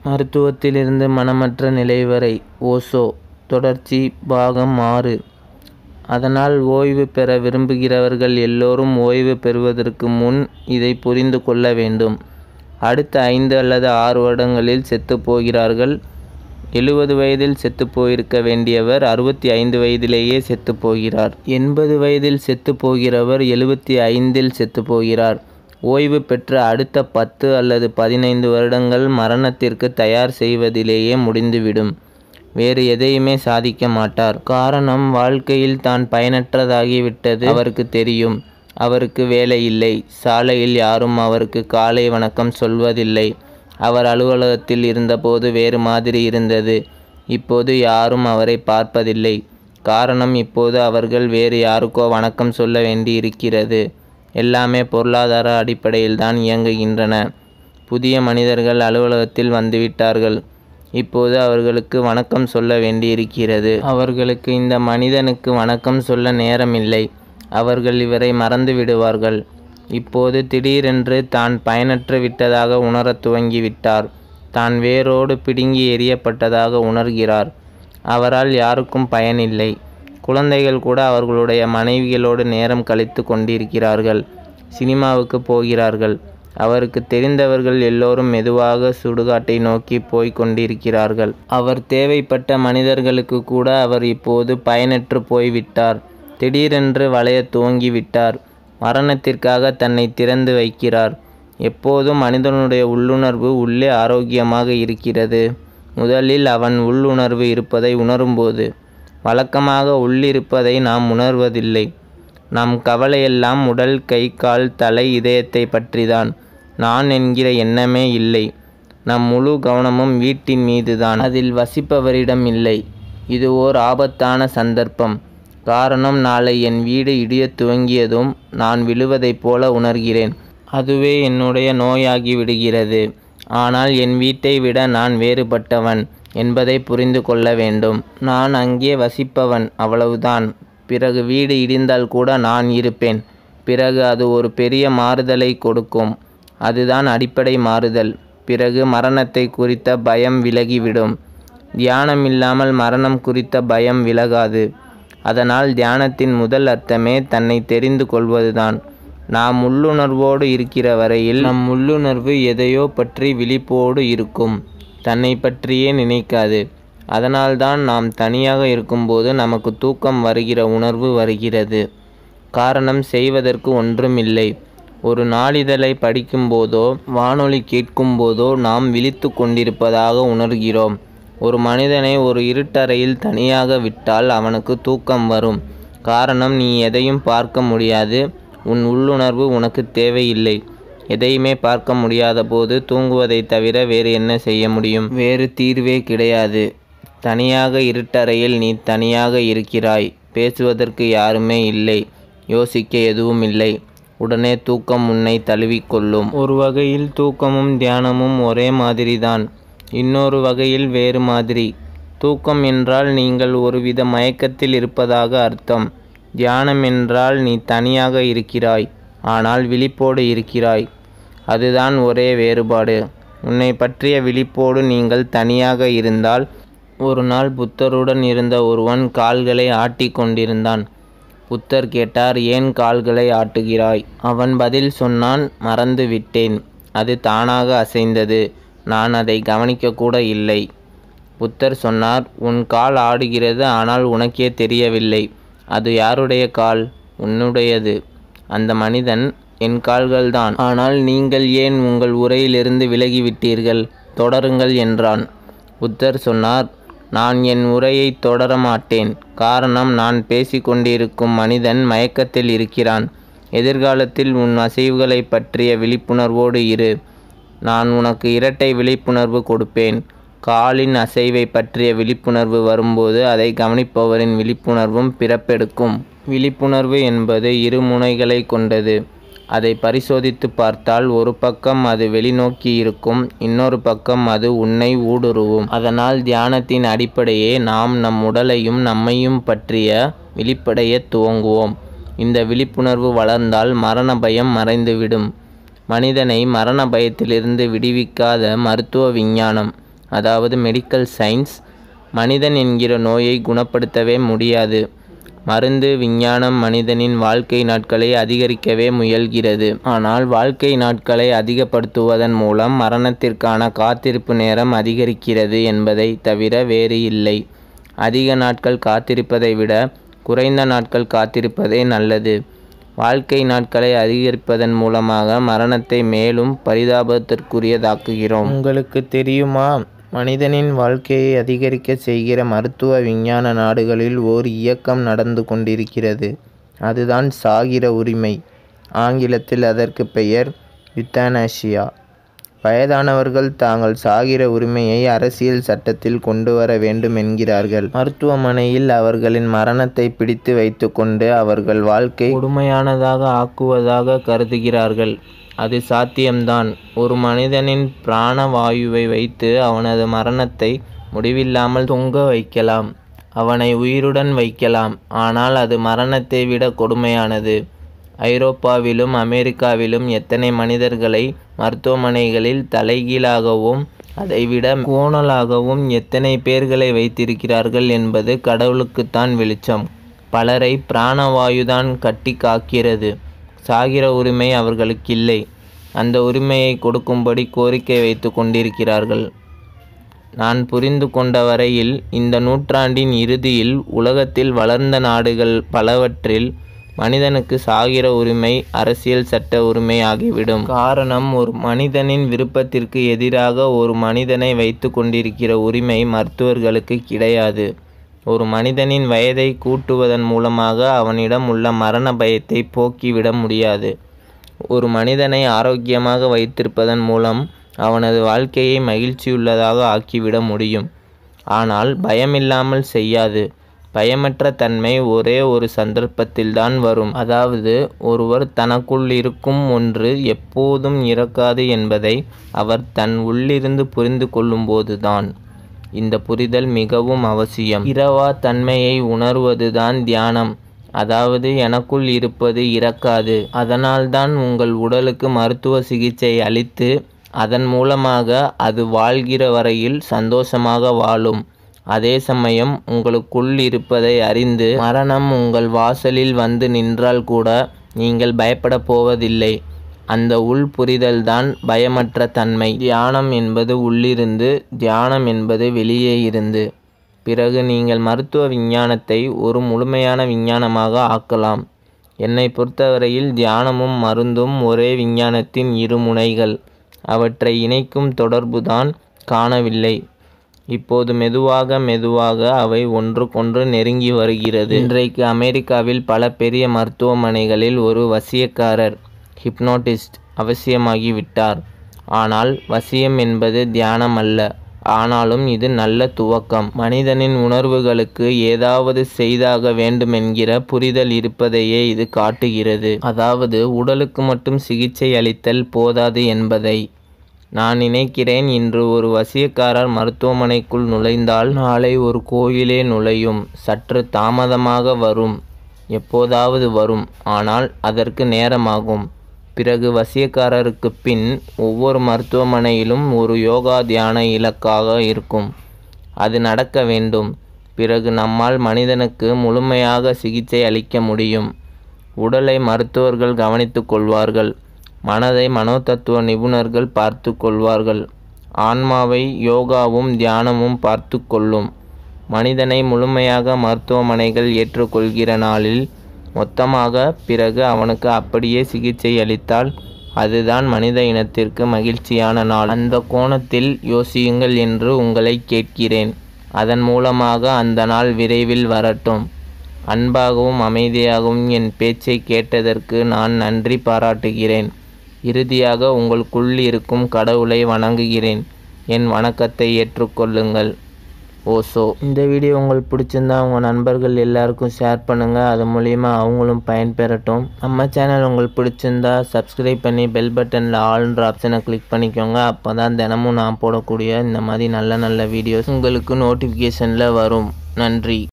மருத்துவத்திலிருந்து மனமற்ற நிலை வரை ஓஷோ தொடர்ச்சி பாகம் ஆறு அதனால் ஓய்வு பெற விரும்புகிறவர்கள் எல்லோரும் ஓய்வு பெறுவதற்கு முன் இதை புரிந்து கொள்ள வேண்டும் அடுத்த ஐந்து அல்லது ஆறு வருடங்களில் செத்துப் போகிறார்கள் எழுபது வயதில் செத்து போயிருக்க வேண்டியவர் அறுபத்தி ஐந்து வயதிலேயே செத்து போகிறார் எண்பது வயதில் செத்து போகிறவர் எழுபத்தி ஐந்தில் செத்து போகிறார் ஓய்வு பெற்ற அடுத்த பத்து அல்லது பதினைந்து வருடங்கள் மரணத்திற்கு தயார் செய்வதிலேயே முடிந்துவிடும் வேறு எதையுமே சாதிக்க மாட்டார் காரணம் வாழ்க்கையில் தான் பயனற்றதாகிவிட்டது அவருக்கு தெரியும் அவருக்கு வேலை இல்லை சாலையில் யாரும் அவருக்கு காலை வணக்கம் சொல்வதில்லை அவர் அலுவலகத்தில் இருந்தபோது வேறு மாதிரி இருந்தது இப்போது யாரும் அவரை பார்ப்பதில்லை காரணம் இப்போது அவர்கள் வேறு யாருக்கோ வணக்கம் சொல்ல வேண்டி இருக்கிறது எல்லாமே பொருளாதார அடிப்படையில் தான் இயங்குகின்றன புதிய மனிதர்கள் அலுவலகத்தில் வந்துவிட்டார்கள் இப்போது அவர்களுக்கு வணக்கம் சொல்ல வேண்டியிருக்கிறது அவர்களுக்கு இந்த மனிதனுக்கு வணக்கம் சொல்ல நேரமில்லை அவர்கள் இவரை மறந்து விடுவார்கள் இப்போது திடீரென்று தான் பயனற்று விட்டதாக உணரத் துவங்கிவிட்டார் தான் வேரோடு பிடுங்கி எறியப்பட்டதாக உணர்கிறார் அவரால் யாருக்கும் பயனில்லை குழந்தைகள் கூட அவர்களுடைய மனைவிகளோடு நேரம் கழித்து கொண்டிருக்கிறார்கள் சினிமாவுக்கு போகிறார்கள் அவருக்கு தெரிந்தவர்கள் எல்லோரும் மெதுவாக சுடுகாட்டை நோக்கி போய்க் கொண்டிருக்கிறார்கள் அவர் தேவைப்பட்ட மனிதர்களுக்கு கூட அவர் இப்போது பயனற்று போய்விட்டார் திடீரென்று வளையத் துவங்கிவிட்டார் மரணத்திற்காக தன்னை திறந்து வைக்கிறார் எப்போதும் மனிதனுடைய உள்ளுணர்வு உள்ளே ஆரோக்கியமாக இருக்கிறது முதலில் அவன் உள்ளுணர்வு இருப்பதை உணரும்போது வழக்கமாக உள்ளிருப்பதை நாம் உணர்வதில்லை நம் கவலையெல்லாம் உடல் கை கால் தலை இதயத்தை பற்றிதான் நான் என்கிற எண்ணமே இல்லை நம் முழு கவனமும் வீட்டின் மீதுதான் அதில் வசிப்பவரிடம் இல்லை இது ஓர் ஆபத்தான சந்தர்ப்பம் காரணம் நாளை என் வீடு இடியத் துவங்கியதும் நான் விழுவதைப் போல உணர்கிறேன் அதுவே என்னுடைய நோயாகி விடுகிறது ஆனால் என் வீட்டை விட நான் வேறுபட்டவன் என்பதை புரிந்து கொள்ள வேண்டும் நான் அங்கே வசிப்பவன் அவ்வளவுதான் பிறகு வீடு இடிந்தால் கூட நான் இருப்பேன் பிறகு அது ஒரு பெரிய மாறுதலை கொடுக்கும் அதுதான் அடிப்படை மாறுதல் பிறகு மரணத்தை குறித்த பயம் விலகிவிடும் தியானம் இல்லாமல் மரணம் குறித்த பயம் விலகாது அதனால் தியானத்தின் முதல் அர்த்தமே தன்னை தெரிந்து கொள்வதுதான் நாம் உள்ளுணர்வோடு இருக்கிற வரையில் நம் உள்ளுணர்வு எதையோ பற்றி விழிப்போடு இருக்கும் தன்னை பற்றியே நினைக்காது அதனால்தான் நாம் தனியாக இருக்கும்போது நமக்கு தூக்கம் வருகிற உணர்வு வருகிறது காரணம் செய்வதற்கு ஒன்றுமில்லை ஒரு நாளிதழை படிக்கும்போதோ வானொலி கேட்கும்போதோ நாம் விழித்து கொண்டிருப்பதாக உணர்கிறோம் ஒரு மனிதனை ஒரு இருட்டறையில் தனியாக விட்டால் அவனுக்கு தூக்கம் வரும் காரணம் நீ எதையும் பார்க்க முடியாது உன் உள்ளுணர்வு உனக்கு தேவையில்லை எதையுமே பார்க்க முடியாத போது தூங்குவதை தவிர வேறு என்ன செய்ய முடியும் வேறு தீர்வே கிடையாது தனியாக இருட்டறையில் நீ தனியாக இருக்கிறாய் பேசுவதற்கு யாருமே இல்லை யோசிக்க எதுவும் இல்லை உடனே தூக்கம் உன்னை தழுவிக்கொள்ளும் ஒரு வகையில் தூக்கமும் தியானமும் ஒரே மாதிரிதான் இன்னொரு வகையில் வேறு மாதிரி தூக்கம் என்றால் நீங்கள் ஒருவித மயக்கத்தில் இருப்பதாக அர்த்தம் தியானம் என்றால் நீ தனியாக இருக்கிறாய் ஆனால் விழிப்போடு இருக்கிறாய் அதுதான் ஒரே வேறுபாடு உன்னை பற்றிய விழிப்போடு நீங்கள் தனியாக இருந்தால் ஒரு நாள் புத்தருடன் இருந்த ஒருவன் கால்களை ஆட்டிக் கொண்டிருந்தான் புத்தர் கேட்டார் ஏன் கால்களை ஆட்டுகிறாய் அவன் பதில் சொன்னான் மறந்து விட்டேன் அது தானாக அசைந்தது நான் அதை கவனிக்கக்கூட இல்லை புத்தர் சொன்னார் உன் கால் ஆடுகிறது ஆனால் உனக்கே தெரியவில்லை அது யாருடைய கால் உன்னுடையது அந்த மனிதன் என் கால்கள்தான் ஆனால் நீங்கள் ஏன் உங்கள் உரையிலிருந்து விலகிவிட்டீர்கள் தொடருங்கள் என்றான் புத்தர் சொன்னார் நான் என் உரையை தொடர மாட்டேன் காரணம் நான் பேசிக்கொண்டிருக்கும் மனிதன் மயக்கத்தில் இருக்கிறான் எதிர்காலத்தில் உன் அசைவுகளை பற்றிய விழிப்புணர்வோடு இரு நான் உனக்கு இரட்டை விழிப்புணர்வு கொடுப்பேன் காலின் அசைவை பற்றிய விழிப்புணர்வு வரும்போது அதை கவனிப்பவரின் விழிப்புணர்வும் பிறப்பெடுக்கும் விழிப்புணர்வு என்பது இரு முனைகளை கொண்டது அதை பரிசோதித்து பார்த்தால் ஒரு பக்கம் அது வெளிநோக்கி இருக்கும் இன்னொரு பக்கம் அது உன்னை ஊடுருவும் அதனால் தியானத்தின் அடிப்படையே நாம் நம் உடலையும் நம்மையும் பற்றிய விழிப்படைய துவங்குவோம் இந்த விழிப்புணர்வு வளர்ந்தால் மரண பயம் மறைந்துவிடும் மனிதனை மரண பயத்திலிருந்து விடுவிக்காத மருத்துவ விஞ்ஞானம் அதாவது மெடிக்கல் சயின்ஸ் மனிதன் என்கிற நோயை குணப்படுத்தவே முடியாது மருந்து விஞ்ஞானம் மனிதனின் வாழ்க்கை நாட்களை அதிகரிக்கவே முயல்கிறது ஆனால் வாழ்க்கை நாட்களை அதிகப்படுத்துவதன் மூலம் மரணத்திற்கான காத்திருப்பு நேரம் அதிகரிக்கிறது என்பதை தவிர வேறு இல்லை அதிக நாட்கள் காத்திருப்பதை விட குறைந்த நாட்கள் காத்திருப்பதே நல்லது வாழ்க்கை நாட்களை அதிகரிப்பதன் மூலமாக மரணத்தை மேலும் பரிதாபத்திற்குரியதாக்குகிறோம் உங்களுக்கு தெரியுமா மனிதனின் வாழ்க்கையை அதிகரிக்க செய்கிற மருத்துவ விஞ்ஞான நாடுகளில் ஓர் இயக்கம் நடந்து கொண்டிருக்கிறது அதுதான் சாகிற உரிமை ஆங்கிலத்தில் அதற்கு பெயர் யுத்தானாசியா வயதானவர்கள் தாங்கள் சாகிற உரிமையை அரசியல் சட்டத்தில் கொண்டு வர வேண்டும் என்கிறார்கள் மருத்துவமனையில் அவர்களின் மரணத்தை பிடித்து வைத்துக்கொண்டு அவர்கள் வாழ்க்கை கொடுமையானதாக ஆக்குவதாக கருதுகிறார்கள் அது சாத்தியம்தான் ஒரு மனிதனின் பிராணவாயுவை வைத்து அவனது மரணத்தை முடிவில்லாமல் தொங்க வைக்கலாம் அவனை உயிருடன் வைக்கலாம் ஆனால் அது மரணத்தை விட கொடுமையானது ஐரோப்பாவிலும் அமெரிக்காவிலும் எத்தனை மனிதர்களை மருத்துவமனைகளில் தலைகீழாகவும் அதைவிட கோணலாகவும் எத்தனை பேர்களை வைத்திருக்கிறார்கள் என்பது கடவுளுக்குத்தான் வெளிச்சம் பலரை பிராணவாயுதான் கட்டி காக்கிறது சாகிற உரிமை அவர்களுக்கு இல்லை அந்த உரிமையை கொடுக்கும்படி கோரிக்கை வைத்து கொண்டிருக்கிறார்கள் நான் புரிந்து கொண்ட வரையில் இந்த நூற்றாண்டின் இறுதியில் உலகத்தில் வளர்ந்த நாடுகள் பலவற்றில் மனிதனுக்கு சாகிற உரிமை அரசியல் சட்ட உரிமை ஆகிவிடும் காரணம் ஒரு மனிதனின் விருப்பத்திற்கு எதிராக ஒரு மனிதனை வைத்து கொண்டிருக்கிற உரிமை மருத்துவர்களுக்கு கிடையாது ஒரு மனிதனின் வயதை கூட்டுவதன் மூலமாக அவனிடம் உள்ள மரண பயத்தை போக்கிவிட முடியாது ஒரு மனிதனை ஆரோக்கியமாக வைத்திருப்பதன் மூலம் அவனது வாழ்க்கையை மகிழ்ச்சியுள்ளதாக ஆக்கிவிட முடியும் ஆனால் பயமில்லாமல் செய்யாது பயமற்ற தன்மை ஒரே ஒரு சந்தர்ப்பத்தில்தான் வரும் அதாவது ஒருவர் தனக்குள் இருக்கும் ஒன்று எப்போதும் இறக்காது என்பதை அவர் தன் உள்ளிருந்து புரிந்து கொள்ளும்போதுதான் இந்த புரிதல் மிகவும் அவசியம் இரவா தன்மையை உணர்வதுதான் தியானம் அதாவது எனக்குள் இருப்பது இறக்காது அதனால்தான் உங்கள் உடலுக்கு மருத்துவ சிகிச்சை அளித்து அதன் மூலமாக அது வாழ்கிற வரையில் சந்தோஷமாக வாழும் அதே சமயம் உங்களுக்குள் இருப்பதை அறிந்து மரணம் உங்கள் வாசலில் வந்து நின்றால் கூட நீங்கள் பயப்படப் போவதில்லை அந்த உள் புரிதல்தான் பயமற்ற தன்மை தியானம் என்பது உள்ளிருந்து தியானம் என்பது வெளியே இருந்து பிறகு நீங்கள் மருத்துவ விஞ்ஞானத்தை ஒரு முழுமையான விஞ்ஞானமாக ஆக்கலாம் என்னை பொறுத்தவரையில் தியானமும் மருந்தும் ஒரே விஞ்ஞானத்தின் இரு முனைகள் அவற்றை இணைக்கும் தொடர்புதான் காணவில்லை இப்போது மெதுவாக மெதுவாக அவை ஒன்றுக்கொன்று நெருங்கி வருகிறது இன்றைக்கு அமெரிக்காவில் பல பெரிய மருத்துவமனைகளில் ஒரு வசியக்காரர் ஹிப்னோட்டிஸ்ட் அவசியமாகிவிட்டார் ஆனால் வசியம் என்பது தியானம் அல்ல ஆனாலும் இது நல்ல துவக்கம் மனிதனின் உணர்வுகளுக்கு ஏதாவது செய்தாக வேண்டுமென்கிற புரிதல் இருப்பதையே இது காட்டுகிறது அதாவது உடலுக்கு மட்டும் சிகிச்சை அளித்தல் போதாது என்பதை நான் நினைக்கிறேன் இன்று ஒரு வசியக்காரர் மருத்துவமனைக்குள் நுழைந்தால் நாளை ஒரு கோயிலே நுழையும் சற்று தாமதமாக வரும் எப்போதாவது வரும் ஆனால் அதற்கு நேரமாகும் பிறகு வசியக்காரருக்கு பின் ஒவ்வொரு மருத்துவமனையிலும் ஒரு யோகா தியான இலக்காக இருக்கும் அது நடக்க வேண்டும் பிறகு நம்மால் மனிதனுக்கு முழுமையாக சிகிச்சை அளிக்க முடியும் உடலை மருத்துவர்கள் கவனித்துக் கொள்வார்கள் மனதை மனோதத்துவ நிபுணர்கள் பார்த்து கொள்வார்கள் ஆன்மாவை யோகாவும் தியானமும் பார்த்து கொள்ளும் மனிதனை முழுமையாக மருத்துவமனைகள் ஏற்றுக்கொள்கிற நாளில் மொத்தமாக பிறகு அவனுக்கு அப்படியே சிகிச்சை அளித்தால் அதுதான் மனித இனத்திற்கு மகிழ்ச்சியான நாள் அந்த கோணத்தில் யோசியுங்கள் என்று உங்களை கேட்கிறேன் அதன் மூலமாக அந்த நாள் விரைவில் வரட்டும் அன்பாகவும் அமைதியாகவும் என் பேச்சை கேட்டதற்கு நான் நன்றி பாராட்டுகிறேன் இறுதியாக உங்களுக்குள் இருக்கும் கடவுளை வணங்குகிறேன் என் வணக்கத்தை ஏற்றுக்கொள்ளுங்கள் ஓசோ இந்த வீடியோ உங்களுக்கு பிடிச்சிருந்தா உங்கள் நண்பர்கள் எல்லாருக்கும் ஷேர் பண்ணுங்கள் அது மூலிமா அவங்களும் பயன்பெறட்டும் நம்ம சேனல் உங்களுக்கு பிடிச்சிருந்தா சப்ஸ்கிரைப் பண்ணி பெல் பட்டனில் ஆல்ன்ற ஆப்ஷனை கிளிக் பண்ணிக்கோங்க அப்போ தான் தினமும் நான் போடக்கூடிய இந்த மாதிரி நல்ல நல்ல வீடியோஸ் உங்களுக்கு நோட்டிஃபிகேஷனில் வரும் நன்றி